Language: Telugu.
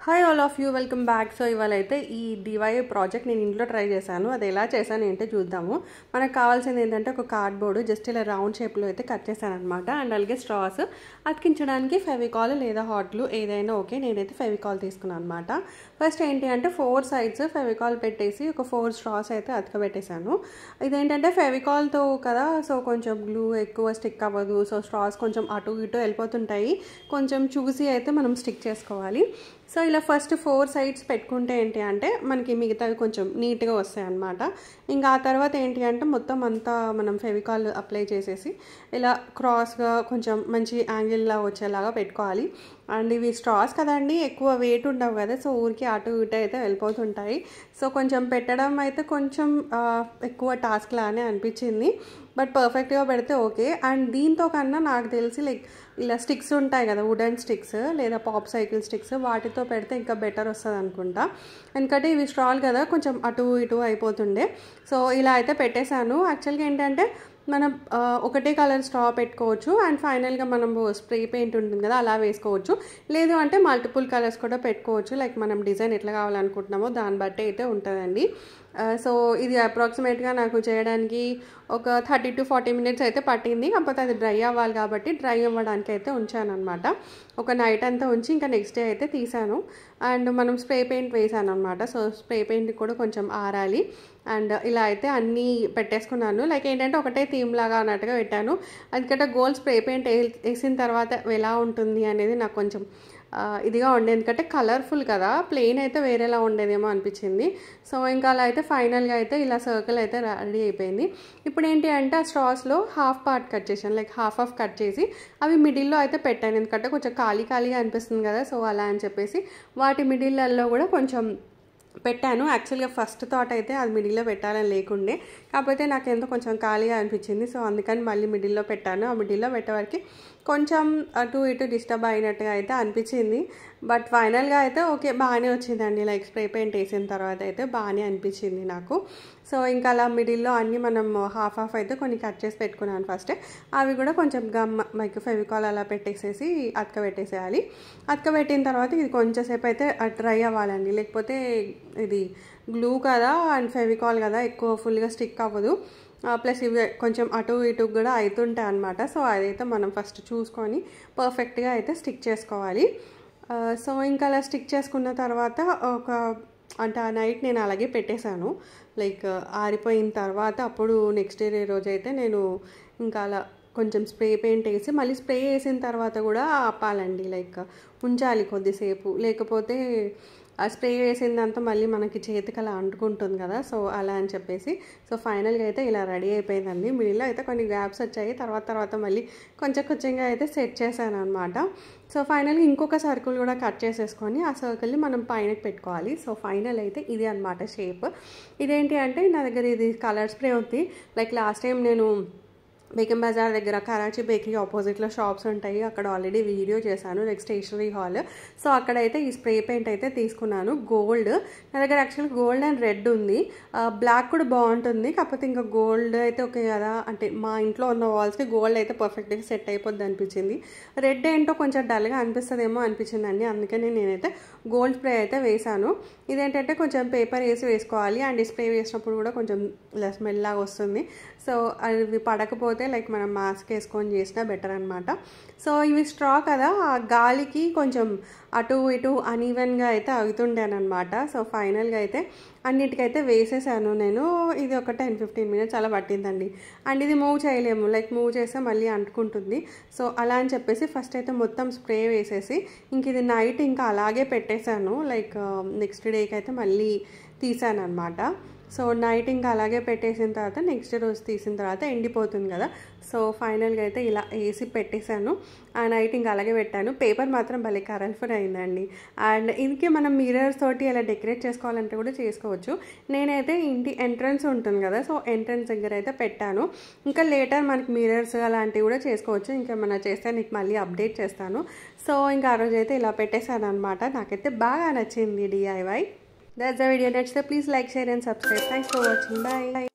Hi all of you welcome back so ఇవాళ అయితే ఈ డివై ప్రాజెక్ట్ నేను ఇంట్లో ట్రై చేశాను అది ఎలా చేశాను ఏంటో చూద్దాము మనకు కావాల్సింది ఏంటంటే ఒక కార్డ్బోర్డు జస్ట్ ఇలా రౌండ్ షేప్లో అయితే కట్ చేశాను అనమాట అండ్ అలాగే స్ట్రాస్ అతికించడానికి ఫెవికాల్ లేదా హాట్లు ఏదైనా ఓకే నేనైతే ఫెవికాల్ తీసుకున్నాను అనమాట ఫస్ట్ ఏంటి అంటే ఫోర్ సైడ్స్ ఫెవికాల్ పెట్టేసి ఒక ఫోర్ స్ట్రాస్ అయితే అతకబెట్టేశాను ఇదేంటంటే ఫెవికాల్తో కదా సో కొంచెం గ్లూ ఎక్కువ స్టిక్ అవ్వదు సో స్ట్రాస్ కొంచెం అటు ఇటు వెళ్ళిపోతుంటాయి కొంచెం చూసి అయితే మనం స్టిక్ చేసుకోవాలి సో ఇలా ఫస్ట్ ఫోర్ సైడ్స్ పెట్టుకుంటే ఏంటి అంటే మనకి మిగతావి కొంచెం నీట్గా వస్తాయి అన్నమాట ఇంకా ఆ తర్వాత ఏంటి అంటే మొత్తం అంతా మనం ఫెవికాల్ అప్లై చేసేసి ఇలా క్రాస్గా కొంచెం మంచి యాంగిల్లా వచ్చేలాగా పెట్టుకోవాలి అండ్ ఇవి స్ట్రాస్ కదండి ఎక్కువ వెయిట్ ఉండవు కదా సో ఊరికి అటు ఇటు అయితే వెళ్ళిపోతుంటాయి సో కొంచెం పెట్టడం అయితే కొంచెం ఎక్కువ టాస్క్ లానే అనిపించింది బట్ పర్ఫెక్ట్గా పెడితే ఓకే అండ్ దీంతో కన్నా నాకు తెలిసి లైక్ ఇలా స్టిక్స్ ఉంటాయి కదా వుడెన్ స్టిక్స్ లేదా పాప్ సైకిల్ స్టిక్స్ వాటితో పెడితే ఇంకా బెటర్ వస్తుంది అనుకుంటా ఎందుకంటే ఇవి స్ట్రాల్ కదా కొంచెం అటు ఇటు అయిపోతుండే సో ఇలా అయితే పెట్టేశాను యాక్చువల్గా ఏంటంటే మనం ఒకటే కలర్ స్ట్రా పెట్టుకోవచ్చు అండ్ ఫైనల్గా మనం స్ప్రే పెయింట్ ఉంటుంది కదా అలా వేసుకోవచ్చు లేదు అంటే మల్టిపుల్ కలర్స్ కూడా పెట్టుకోవచ్చు లైక్ మనం డిజైన్ ఎట్లా కావాలనుకుంటున్నామో దాన్ని బట్టి అయితే ఉంటుందండి సో ఇది అప్రాక్సిమేట్గా నాకు చేయడానికి ఒక థర్టీ టు ఫార్టీ మినిట్స్ అయితే పట్టింది కాకపోతే అది డ్రై అవ్వాలి కాబట్టి డ్రై అవ్వడానికి అయితే ఉంచాను అనమాట ఒక నైట్ అంతా ఉంచి ఇంకా నెక్స్ట్ డే అయితే తీసాను అండ్ మనం స్ప్రే పెయింట్ వేసాను అనమాట సో స్ప్రే పెయింట్ కూడా కొంచెం ఆరాలి అండ్ ఇలా అయితే అన్నీ పెట్టేసుకున్నాను లైక్ ఏంటంటే ఒకటే థీమ్ లాగా అన్నట్టుగా పెట్టాను ఎందుకంటే గోల్డ్ స్ప్రే పెయింట్ వేసిన తర్వాత ఎలా ఉంటుంది అనేది నాకు కొంచెం ఇదిగా ఉండే ఎందుకంటే కలర్ఫుల్ కదా ప్లెయిన్ అయితే వేరేలా ఉండేదేమో అనిపించింది సో ఇంకా అలా అయితే ఫైనల్గా అయితే ఇలా సర్కిల్ అయితే రెడీ అయిపోయింది ఇప్పుడు ఏంటి అంటే ఆ స్ట్రాస్లో హాఫ్ పార్ట్ కట్ చేశాను లైక్ హాఫ్ ఆఫ్ కట్ చేసి అవి మిడిల్లో అయితే పెట్టాను ఎందుకంటే కొంచెం ఖాళీ ఖాళీగా అనిపిస్తుంది కదా సో అలా అని చెప్పేసి వాటి మిడిల్లలో కూడా కొంచెం పెట్టాను యాక్చువల్గా ఫస్ట్ థాట్ అయితే అది మిడిల్లో పెట్టాలని లేకుండే కాకపోతే నాకు ఎంతో కొంచెం ఖాళీగా అనిపించింది సో అందుకని మళ్ళీ మిడిల్లో పెట్టాను ఆ మిడిల్లో పెట్టేవారికి కొంచెం అటు ఇటు డిస్టర్బ్ అయినట్టుగా అయితే అనిపించింది బట్ ఫైనల్గా అయితే ఓకే బాగానే వచ్చిందండి లైక్ స్ప్రే పెయింట్ వేసిన తర్వాత అయితే బాగానే అనిపించింది నాకు సో ఇంకా అలా మిడిల్లో అన్నీ మనం హాఫ్ హాఫ్ అయితే కొన్ని కట్ చేసి పెట్టుకున్నాను ఫస్ట్ అవి కూడా కొంచెం గమ్ మైక్ ఫెవికాల్ అలా పెట్టేసేసి అతక పెట్టేసేయాలి అతక పెట్టిన తర్వాత ఇది కొంచెంసేపు అయితే డ్రై అవ్వాలండి లేకపోతే ఇది గ్లూ కదా అండ్ ఫెవికాల్ కదా ఎక్కువ ఫుల్గా స్టిక్ అవ్వదు ప్లస్ ఇవి కొంచెం అటు ఇటు కూడా అవుతుంటాయి అనమాట సో అదైతే మనం ఫస్ట్ చూసుకొని పర్ఫెక్ట్గా అయితే స్టిక్ చేసుకోవాలి సో ఇంకా అలా స్టిక్ చేసుకున్న తర్వాత ఒక అంటే ఆ నైట్ నేను అలాగే పెట్టేశాను లైక్ ఆరిపోయిన తర్వాత అప్పుడు నెక్స్ట్ డే రోజు అయితే నేను ఇంకా అలా కొంచెం స్ప్రే పెయింట్ వేసి మళ్ళీ స్ప్రే వేసిన తర్వాత కూడా ఆపాలండి లైక్ ఉంచాలి కొద్దిసేపు లేకపోతే ఆ స్ప్రే వేసిందంతా మళ్ళీ మనకి చేతికి అలా అంటుకుంటుంది కదా సో అలా అని చెప్పేసి సో ఫైనల్గా అయితే ఇలా రెడీ అయిపోయిందండి మిడిల్లో అయితే కొన్ని గ్యాప్స్ వచ్చాయి తర్వాత తర్వాత మళ్ళీ కొంచెం కొంచెంగా అయితే సెట్ చేశాను అనమాట సో ఫైనల్గా ఇంకొక సర్కిల్ కూడా కట్ చేసేసుకొని ఆ సర్కిల్ని మనం పైన పెట్టుకోవాలి సో ఫైనల్ అయితే ఇది అనమాట షేప్ ఇదేంటి అంటే నా దగ్గర ఇది కలర్ స్ప్రే ఉంది లైక్ లాస్ట్ టైం నేను బేగం బజార్ దగ్గర కరాచీ బేకరీ ఆపోజిట్లో షాప్స్ ఉంటాయి అక్కడ ఆల్రెడీ వీడియో చేశాను లైక్ స్టేషనరీ హాల్ సో అక్కడైతే ఈ స్ప్రే పెయింట్ అయితే తీసుకున్నాను గోల్డ్ నా దగ్గర యాక్చువల్గా గోల్డ్ అండ్ రెడ్ ఉంది బ్లాక్ కూడా బాగుంటుంది కాకపోతే ఇంకా గోల్డ్ అయితే ఓకే కదా అంటే మా ఇంట్లో ఉన్న వాల్స్కి గోల్డ్ అయితే పర్ఫెక్ట్గా సెట్ అయిపోద్ది అనిపించింది రెడ్ ఏంటో కొంచెం డల్గా అనిపిస్తుందేమో అనిపించిందండి అందుకని నేనైతే గోల్డ్ స్ప్రే అయితే వేశాను ఇదేంటంటే కొంచెం పేపర్ వేసి వేసుకోవాలి అండ్ ఈ స్ప్రే వేసినప్పుడు కూడా కొంచెం ఇలా స్మెల్ లాగా వస్తుంది సో అవి పడకపోతే లైక్ మనం మాస్క్ వేసుకొని చేసినా బెటర్ అనమాట సో ఇవి స్ట్రా కదా ఆ గాలికి కొంచెం అటు ఇటు అన్ఈవెన్గా అయితే అవుతుండేనమాట సో ఫైనల్గా అయితే అన్నిటికైతే వేసేసాను నేను ఇది ఒక టెన్ ఫిఫ్టీన్ మినిట్స్ అలా పట్టిందండి అండ్ ఇది మూవ్ చేయలేము లైక్ మూవ్ చేస్తే మళ్ళీ అంటుకుంటుంది సో అలా అని చెప్పేసి ఫస్ట్ అయితే మొత్తం స్ప్రే వేసేసి ఇంక ఇది నైట్ ఇంకా అలాగే పెట్టేశాను లైక్ నెక్స్ట్ డేకి అయితే మళ్ళీ తీసాను అనమాట సో నైట్ ఇంకా అలాగే పెట్టేసిన తర్వాత నెక్స్ట్ రోజు తీసిన తర్వాత ఎండిపోతుంది కదా సో ఫైనల్గా అయితే ఇలా వేసి పెట్టేశాను ఆ నైట్ ఇంకా అలాగే పెట్టాను పేపర్ మాత్రం భలే కలర్ఫుల్ అయిందండి అండ్ ఇందుకే మనం మిరర్స్ తోటి ఇలా డెకరేట్ చేసుకోవాలంటే కూడా చేసుకోవచ్చు నేనైతే ఇంటి ఎంట్రన్స్ ఉంటుంది కదా సో ఎంట్రన్స్ దగ్గర అయితే పెట్టాను ఇంకా లేటర్ మనకి మిరర్స్ అలాంటివి కూడా చేసుకోవచ్చు ఇంకేమైనా చేస్తే నీకు మళ్ళీ అప్డేట్ చేస్తాను సో ఇంకా ఆ రోజు అయితే ఇలా పెట్టేశాను అనమాట నాకైతే బాగా నచ్చింది DIY That's the video. Next, please like, share, and subscribe. Thanks for watching. Bye.